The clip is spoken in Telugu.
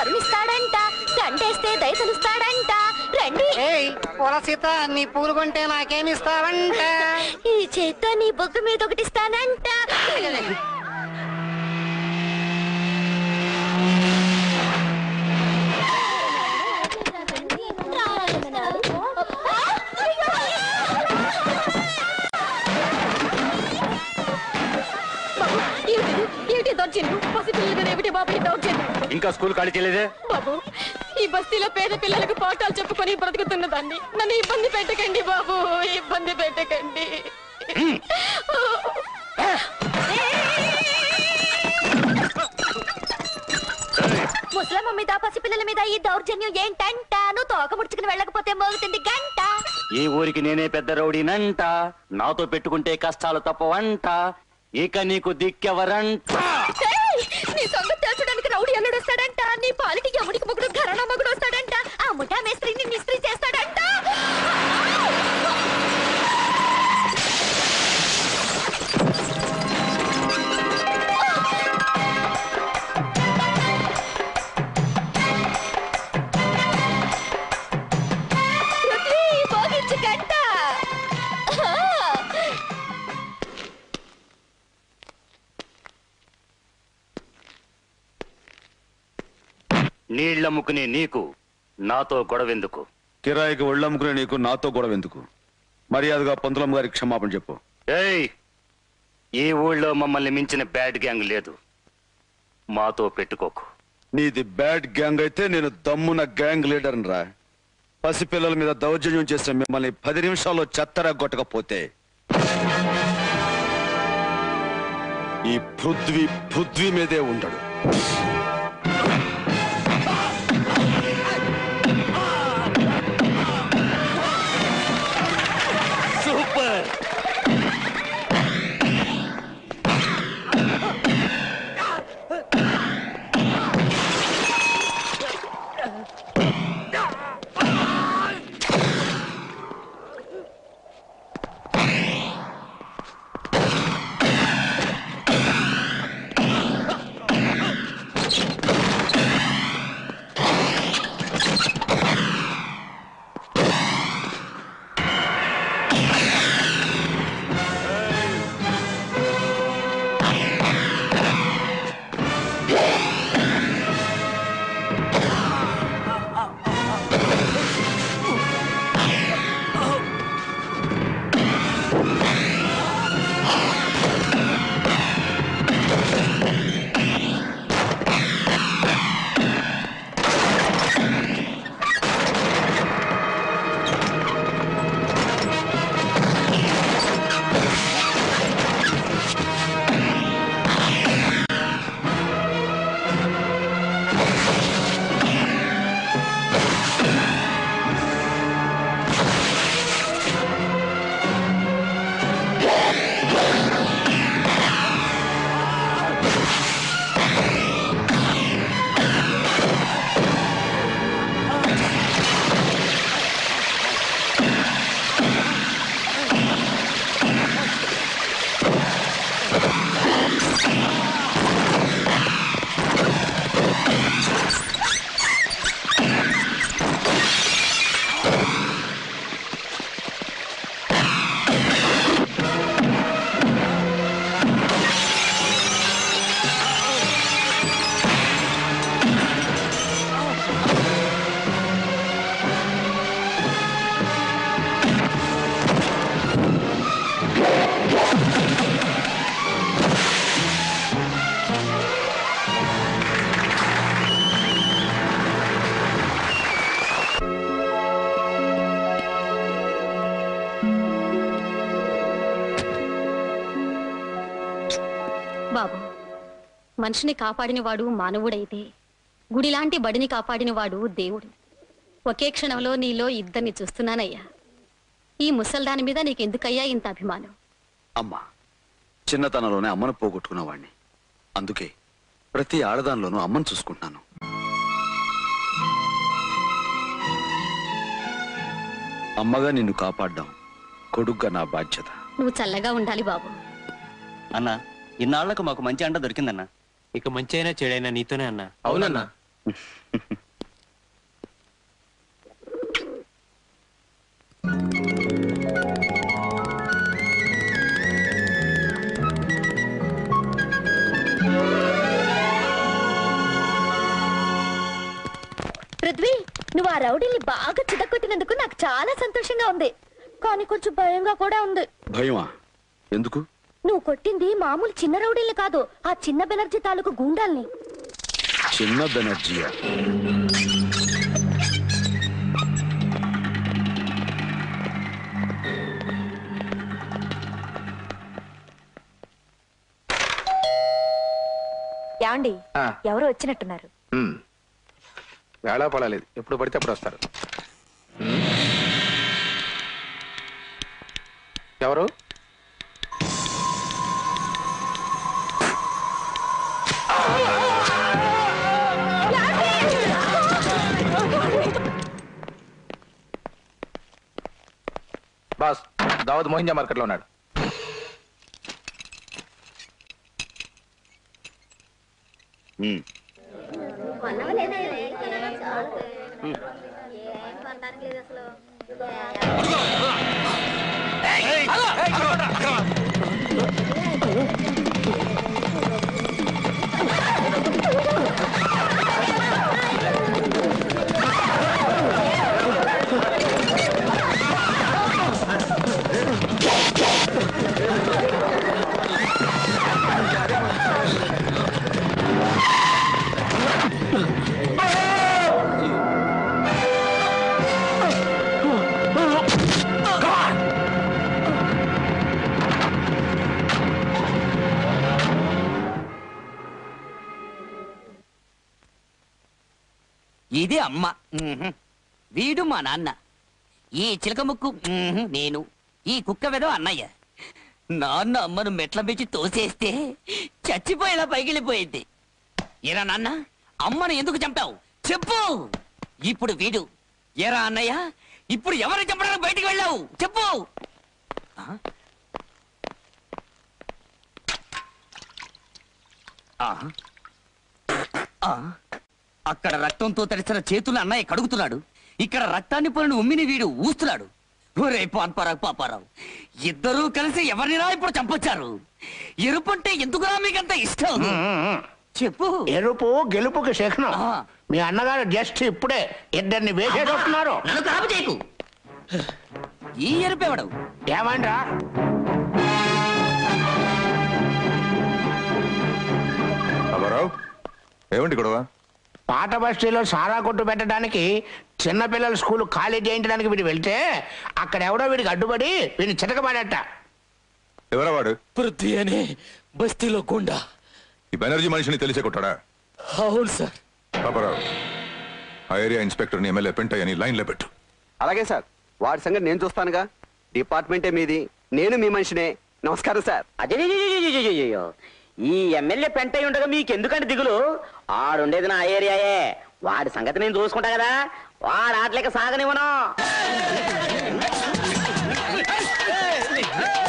కరుణిస్తాడంట గంటేస్తే దయ తెలుస్తాడంట రండి ఏయ్ పులసిత నీ పూలు కొంటే నాకేమిస్తావంట ఈ చేత్తో నీ బొగ్గు మీద ఒకటిస్తానంట బాబు, ఏమిటిది? ఏమిటి దౌర్జన్యం పసిపిల్లల మీద ఏమిటి బాబు ఈ దౌర్జన్యం ఇంకా స్కూల్ ఖాళీ చేయలేదే బాబు ఈ బస్తీలో పేద పిల్లలకు పాఠాలు చెప్పుకొని బ్రతుకుతున్న దాన్ని నన్ను ఇబ్బంది పెట్టకండి బాబు ఇబ్బంది పెట్టకండి ముసలమ్మ మీద పసిపిల్లల మీద ఈ దౌర్జన్యం ఏంటంట నువ్వు తోక ముడుచుకుని వెళ్ళకపోతే మోగుతుంది గంట ఈ ఊరికి నేనే పెద్ద రౌడీనంట నాతో పెట్టుకుంటే కష్టాలు తప్పవంట ఇక నీకు దిక్కెవరంట ఏయ్! నీ సంగతి తెలుసడానికి రౌడీ అల్లుడు వస్తాడంట నీ పాలిటి యముడికి మొగుడు ఘరాణ మొగుడు వస్తాడంట ఆ ముఠా మేస్త్రిని మిస్త్రీ చేస్తాడంట పృథ్వీ, మోగించు గంట. ఆ! నీళ్లమ్ముకునే నీకు నాతో గొడవెందుకు కిరాయికి ఒళ్ళమ్ముకునే నీకు నాతో గొడవ ఎందుకు మర్యాదగా పంతులమ్మ గారికి క్షమాపణ చెప్పు ఏయ్ ఈ ఊళ్ళో మమ్మల్ని మించిన బ్యాడ్ గ్యాంగ్ లేదు మాతో పెట్టుకోకు నీది బ్యాడ్ గ్యాంగ్ అయితే నేను దమ్మున గ్యాంగ్ లీడర్ రా పసిపిల్లల మీద దౌర్జన్యం చేసిన మిమ్మల్ని పది నిమిషాల్లో చెత్తరా కొట్టకపోతే ఈ పృథ్వీ పృథ్వీ మీదే ఉండడు సూపర్ బాబు మనిషిని కాపాడినవాడు మానవుడైతే గుడిలాంటి బడిని కాపాడినవాడు దేవుడు ఒకే క్షణంలో నీలో ఇద్దరిని చూస్తున్నానయ్యా ఈ ముసల్దాని మీద నీకెందుకయ్యా ఇంత అభిమానం అమ్మ చిన్నతనంలోనే అమ్మను పోగొట్టుకున్నవాణ్ణి అందుకే ప్రతి ఆడదానిలోనూ అమ్మను చూసుకుంటున్నాను అమ్మగా నిన్ను కాపాడ్డాం కొడుగ్గా నా బాధ్యత నువ్వు చల్లగా ఉండాలి బాబు అన్నా ఇన్నాళ్లకు మాకు మంచి అండ దొరికిందన్నా ఇక మంచి అయినా చెడైనా నీతోనే అన్నా అవునన్నా పృథ్వీ నువ్వు ఆ రౌడీని బాగా చితకొట్టినందుకు నాకు చాలా సంతోషంగా ఉంది కానీ కొంచెం భయంగా కూడా ఉంది భయమా ఎందుకు నువ్వు కొట్టింది మామూలు చిన్న రౌడీల్ని కాదు ఆ చిన్న బెనర్జీ తాలూకు గూండాల్ని చిన్న బెనర్జీయా ఏమండి ఆ. ఎవరో వచ్చినట్టున్నారు ఉమ్. వేళా పడలేదు ఎప్పుడు పడితే అప్పుడు వస్తారు ఉమ్. ఎవరు బాస్ దావద్ మోహింజా మార్కెట్లో ఉన్నాడు ఉమ్. ఇది అమ్మ మ్మ్హ్. వీడు మా నాన్న ఈ చిలక ముక్కు మ్మ్హ్, నేను ఈ కుక్క వెదో అన్నయ్య నాన్న అమ్మను మెట్ల మించి తోసేస్తే చచ్చిపోయేలా పైకిలిపోయింది ఎరా నాన్న అమ్మను ఎందుకు చంపావు చెప్పు ఇప్పుడు వీడు ఎరా అన్నయ్య ఇప్పుడు ఎవరిని చంపడానికి బయటికి వెళ్ళావు చెప్పు ఆ? ఆహా. ఆ అక్కడ రక్తంతో తడిసిన చేతులు అన్నయ్య కడుగుతున్నాడు ఇక్కడ రక్తాన్ని పోలిన ఉమ్మిని వీడు ఊస్తున్నాడు ఒరే పాన్పారావు పాపారావు ఇద్దరూ కలిసి ఎవరినిరా ఇప్పుడు చంపొచ్చారు ఎరుపంటే ఎందుకురా మీకంత ఇష్టం చెప్పు ఎరుపు గెలుపుకి శకునం ఆ. మీ అన్నగారు జస్ట్ ఇప్పుడే ఇద్దరిని వేసేటట్టున్నారు నన్ను తాపు చేయకు ఈ ఎరుపెవడు ఏమంటా అబ్బారావు ఏమిటి గొడవ పాత బస్తీలో సారా కొట్టు పెట్టడానికి చిన్నపిల్లల స్కూల్ ఖాళీ చేయించడానికి వీడు వెళ్తే అక్కడ ఎవడో వీడికి అడ్డుపడి వీడిని చితకబడట ఎవరా వాడు పృథ్వీ అనే బస్తీలో గుండా ఈ బెనర్జీ మనిషిని తెలిసే కొట్టాడా అవును సార్ అబ్బారావు ఆ ఏరియా ఇన్స్పెక్టర్ని ఎమ్మెల్యే పెంటయ్యని లైన్లో పెట్టు అలాగే సార్ వాడి సంగతి నేను చూస్తానుగా డిపార్ట్మెంటే మీది నేను మీ మనిషినే నమస్కారం సార్ అయ్యో ఈ ఎమ్మెల్యే పెంటై ఉండగా మీకు ఎందుకంటే దిగులు ఆడుండేది నా ఏరియాయే వాడి సంగతి నేను చూసుకుంటా కదా వాడు ఆటలేక సాగనివ్వను